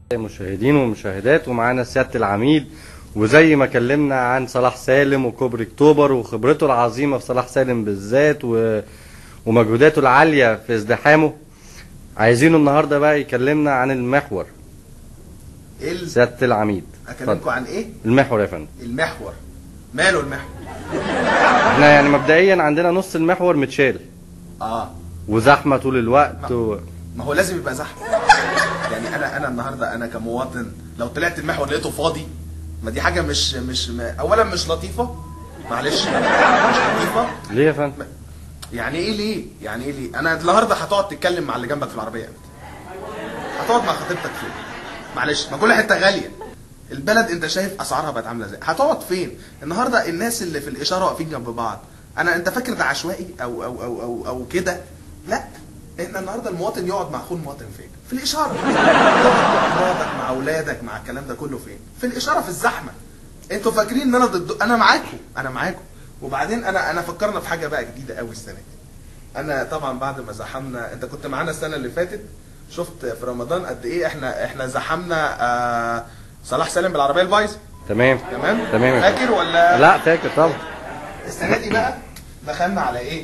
مشاهدين ومشاهدات ومعانا سياده العميد وزي ما كلمنا عن صلاح سالم وكوبري اكتوبر وخبرته العظيمه في صلاح سالم بالذات و... ومجهوداته العاليه في ازدحامه عايزينه النهارده بقى يكلمنا عن المحور ايه ال- سياده العميد اكلمكم اتفضل. عن ايه المحور يا فندم المحور ماله المحور احنا يعني مبدئيا عندنا نص المحور متشال اه وزحمه طول الوقت و... ما هو لازم يبقى زحمه يعني انا انا النهارده انا كمواطن لو طلعت المحور لقيته فاضي ما دي حاجه مش مش م- اولا مش لطيفه معلش مش لطيفه ليه يا فندم يعني ايه ليه يعني ايه ليه انا النهارده هتقعد تتكلم مع اللي جنبك في العربيه امتى هتقعد مع خطيبتك فين معلش ما كل حته غاليه البلد انت شايف اسعارها بقت عامله ازاي هتقعد فين النهارده الناس اللي في الاشاره واقفين جنب بعض انا انت فاكر ده عشوائي او او او او, أو كده لا احنا النهارده المواطن يقعد مع اخوه المواطن فين في الاشاره تقعد مع مراتك مع اولادك مع الكلام ده كله فين في الاشاره في الزحمه انتوا فاكرين ان انا ضد انا معاكم انا معاكم وبعدين انا انا فكرنا في حاجه بقى جديده قوي السنه دي انا طبعا بعد ما زحمنا انت كنت معانا السنه اللي فاتت شفت في رمضان قد ايه احنا احنا زحمنا آه صلاح سالم بالعربيه البايظه تمام تمام تمام يا فندم. فاكر ولا لا فاكر طبعا السنه دي بقى دخلنا على ايه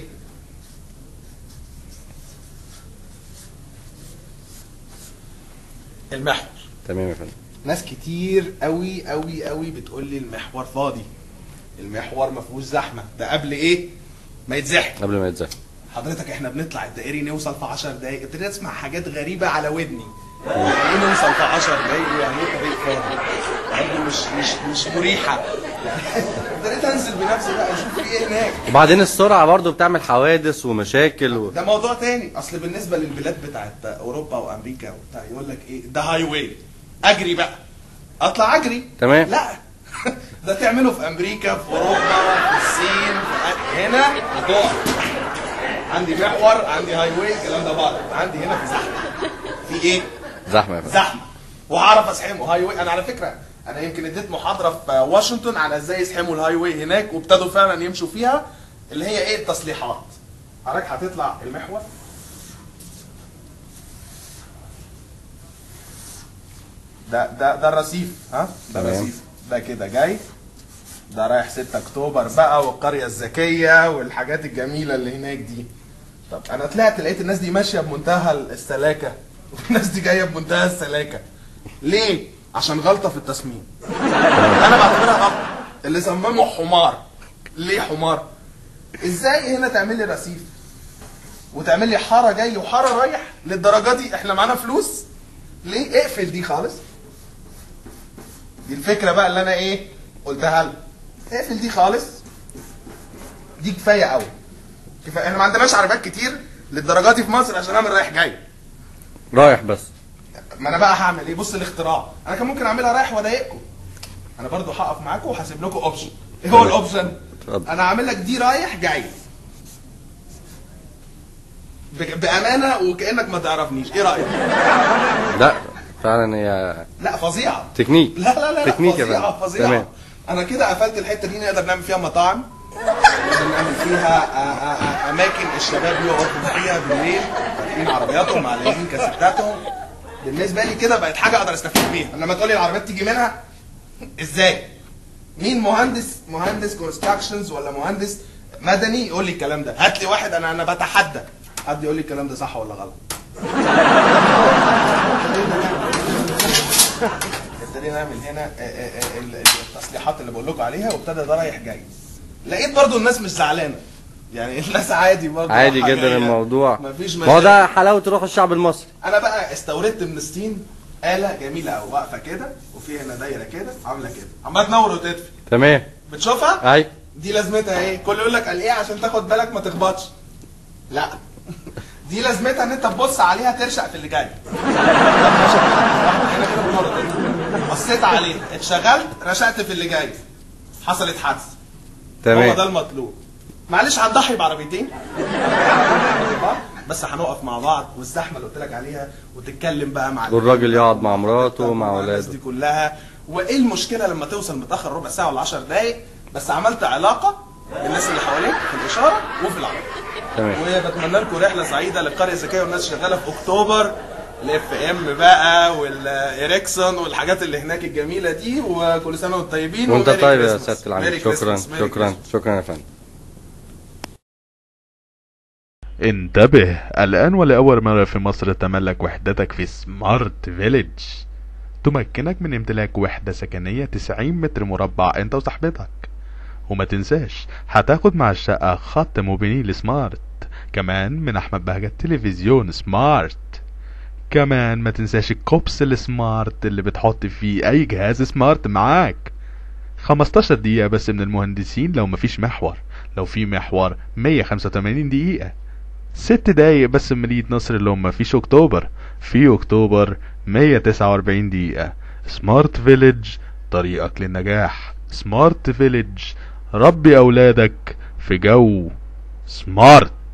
المحور تمام يا فندم ناس كتير قوي قوي قوي بتقول لي المحور فاضي المحور ما فيهوش زحمه ده قبل ايه ما يتزحم قبل ما يتزحم حضرتك احنا بنطلع الدائري نوصل في 10 دقايق ابتديت اسمع حاجات غريبه على ودني يعني ايه نوصل في 10 دقايق يعني ايه طريق فاضي برضه مش مش مش مريحه يعني ابتديت انزل بنفسي بقى اشوف في ايه هناك وبعدين السرعه برضو بتعمل حوادث ومشاكل و... ده موضوع تاني اصل بالنسبه للبلاد بتاعت اوروبا وامريكا وبتاع يقول لك ايه ده هاي واي اجري بقى اطلع اجري تمام. لا ده تعمله في امريكا في اوروبا في الصين في هنا هتقف عندي محور عندي هاي واي الكلام ده بعض عندي هنا في زحمه في ايه زحمه يا فندم زحمه وهعرف اسحمه هاي واي انا على فكره انا يمكن اديت محاضره في واشنطن على ازاي يسحموا الهاي واي هناك وابتدوا فعلا يمشوا فيها اللي هي ايه التصليحات حضرتك هتطلع المحور ده ده ده الرصيف ها ده تمام. الرصيف ده كده جاي ده رايح 6 اكتوبر بقى والقريه الذكيه والحاجات الجميله اللي هناك دي طب انا طلعت لقيت الناس دي ماشيه بمنتهى السلاكه والناس دي جايه بمنتهى السلاكه ليه عشان غلطه في التصميم انا بعتبرها غلطه اللي صممه حمار ليه حمار ازاي هنا تعمل لي رصيف وتعمل لي حاره جاي وحاره رايح للدرجه دي احنا معانا فلوس ليه اقفل دي خالص دي الفكره بقى اللي انا ايه قلتها له اقفل دي خالص دي كفايه قوي كفايه احنا ما عندناش عربيات كتير للدرجه دي في مصر عشان اعمل رايح جاي رايح بس ما انا بقى هعمل ايه بص الاختراع انا كان ممكن اعملها رايح واضايقكم انا برضو هقف معاكم وهسيب لكم اوبشن ايه هو تمام. الاوبشن اتفضل. انا هعمل لك دي رايح جاي ب- بامانه وكانك ما تعرفنيش ايه رايك لا فعلا هي لا فظيعه تكنيك لا لا لا, لا تكنيك يا فظيعه فندم فظيعه تمام انا كده قفلت الحته دي نقدر نعمل فيها مطاعم نقدر نعمل فيها آ- آ- آ- اماكن الشباب يقفوا فيها بالليل فاتحين عربياتهم معلقين كاسيتاتهم بالنسبه لي كده بقت حاجه اقدر استفيد بيها لما تقول لي العربيات تيجي منها ازاي مين مهندس مهندس كونستراكشنز ولا مهندس مدني يقول لي الكلام ده هات لي واحد انا انا بتحدى حد يقول لي الكلام ده صح ولا غلط ابتدينا نعمل هنا آه، آه، آه، ال- التصليحات اللي بقول لكم عليها وابتدى ده رايح جاي لقيت برضو الناس مش زعلانه يعني الناس عادي برضو عادي حاجة جدا هي- الموضوع مفيش ما هو مشاكل ده حلاوه روح الشعب المصري انا بقى استوردت من الصين آلة جميلة أوي واقفة كده وفي هنا دايرة كده عاملة كده عمالة تنور وتطفي تمام بتشوفها؟ اي دي لازمتها ايه؟ كل يقول لك قال ايه عشان تاخد بالك ما تخبطش. لا دي لازمتها ان انت تبص عليها ترشق في اللي جاي. هنا كده بنور. بصيت عليه اتشغلت رشقت في اللي جاي. حصلت حادثة. هو ده تمام المطلوب. معلش هنضحي بعربيتين بس هنقف مع بعض والزحمه اللي قلت لك عليها وتتكلم بقى مع والراجل يقعد مع مراته ومع الناس اولاده دي كلها وايه المشكله لما توصل متاخر ربع ساعه ولا 10 دقائق بس عملت علاقه بالناس اللي حواليك في الاشاره وفي العربيه تمام وبتمنى لكم رحله سعيده للقريه الذكيه والناس شغاله في اكتوبر الاف ام بقى والاريكسون والحاجات اللي هناك الجميله دي وكل سنه وانتم طيبين وانت وميري طيب يا كريسماس. سياده العميد ميري شكرا كريسماس، ميري شكرا كريسماس. شكرا يا فندم انتبه الآن ولأول مرة في مصر تملك وحدتك في سمارت فيليج تمكنك من امتلاك وحدة سكنية 90 متر مربع انت وصاحبتك وما تنساش هتاخد مع الشقة خط موبينيل سمارت كمان من احمد بهجت تلفزيون سمارت كمان ما تنساش الكوبس السمارت اللي بتحط فيه اي جهاز سمارت معاك 15 دقيقة بس من المهندسين لو مفيش محور لو في محور 185 دقيقة ست دقايق بس من مدينة نصر اللي هم فيش اكتوبر في اكتوبر 149 دقيقة سمارت فيليج طريقك للنجاح سمارت فيليج ربي اولادك في جو سمارت